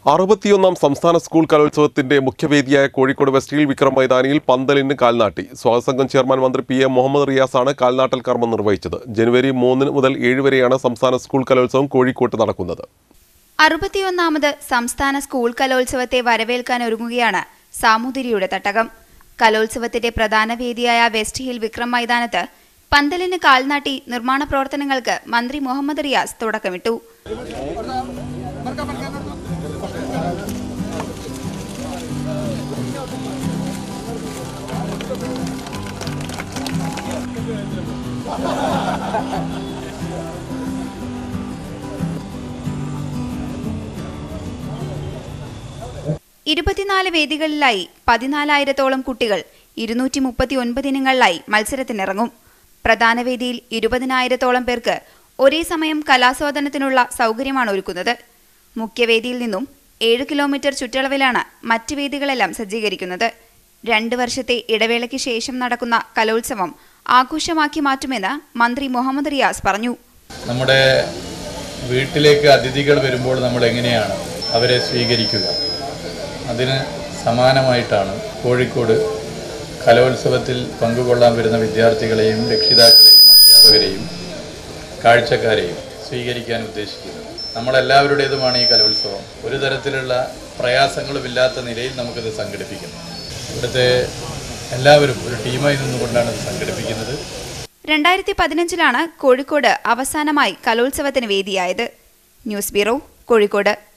അറുപത്തിയൊന്നാം സംസ്ഥാന സ്കൂൾ കലോത്സവത്തിന്റെ മുഖ്യവേദിയായ കോഴിക്കോട് വെസ്റ്റ് ഹിൽ വിക്രം മൈതാനിയിൽ പന്തലിന് കാൽനാട്ടി സ്വാഗത സംഘം ചെയർമാൻ മന്ത്രി പി എ മുഹമ്മദ് റിയാസാണ് കാൽനാട്ടൽ കർമ്മം നിർവഹിച്ചത് ജനുവരി മൂന്ന് മുതൽ ഏഴ് വരെയാണ് സംസ്ഥാന സ്കൂൾ കലോത്സവം കോഴിക്കോട്ട് നടക്കുന്നത് അറുപത്തിയൊന്നാമത് സംസ്ഥാന സ്കൂൾ കലോത്സവത്തെ വരവേൽക്കാൻ ഒരുങ്ങുകയാണ് സാമൂതിരിയുടെ തട്ടകം കലോത്സവത്തിന്റെ പ്രധാന വേദിയായ വെസ്റ്റ് ഹിൽ വിക്രം മൈതാനത്ത് പന്തലിന് കാൽനാട്ടി നിർമ്മാണ പ്രവർത്തനങ്ങൾക്ക് മന്ത്രി മുഹമ്മദ് റിയാസ് തുടക്കമിട്ടു ഇരുപത്തിനാല് വേദികളിലായി പതിനാലായിരത്തോളം കുട്ടികൾ ഇരുന്നൂറ്റി മുപ്പത്തി ഒൻപത് ഇനങ്ങളിലായി മത്സരത്തിനിറങ്ങും പ്രധാന വേദിയിൽ ഇരുപതിനായിരത്തോളം പേർക്ക് ഒരേ സമയം കലാസ്വാദനത്തിനുള്ള സൗകര്യമാണ് ഒരുക്കുന്നത് മുഖ്യവേദിയിൽ നിന്നും ഏഴ് കിലോമീറ്റർ ചുറ്റളവിലാണ് മറ്റ് വേദികളെല്ലാം സജ്ജീകരിക്കുന്നത് രണ്ട് വർഷത്തെ ഇടവേളയ്ക്ക് ശേഷം നടക്കുന്ന കലോത്സവം ആഘോഷമാക്കി മാറ്റുമെന്ന് മന്ത്രി മുഹമ്മദ് റിയാസ് പറഞ്ഞു നമ്മുടെ വീട്ടിലേക്ക് അതിഥികൾ വരുമ്പോൾ നമ്മൾ എങ്ങനെയാണ് അവരെ സ്വീകരിക്കുക അതിന് സമാനമായിട്ടാണ് കോഴിക്കോട് കലോത്സവത്തിൽ പങ്കുകൊള്ളാൻ വരുന്ന വിദ്യാർത്ഥികളെയും രക്ഷിതാക്കളെയും അധ്യാപകരെയും കാഴ്ചക്കാരെയും സ്വീകരിക്കാൻ ഉദ്ദേശിക്കുന്നത് നമ്മളെല്ലാവരുടേതുമാണ് ഈ കലോത്സവം ഒരു തരത്തിലുള്ള പ്രയാസങ്ങളുമില്ലാത്ത നിലയിൽ നമുക്കിത് സംഘടിപ്പിക്കണം ഇവിടുത്തെ എല്ലാവരും ഒരു ടീമായി നിന്നുകൊണ്ടാണ് ഇത് സംഘടിപ്പിക്കുന്നത് രണ്ടായിരത്തി പതിനഞ്ചിലാണ് കോഴിക്കോട് അവസാനമായി കലോത്സവത്തിന് വേദിയായത് ന്യൂസ് ബ്യൂറോ കോഴിക്കോട്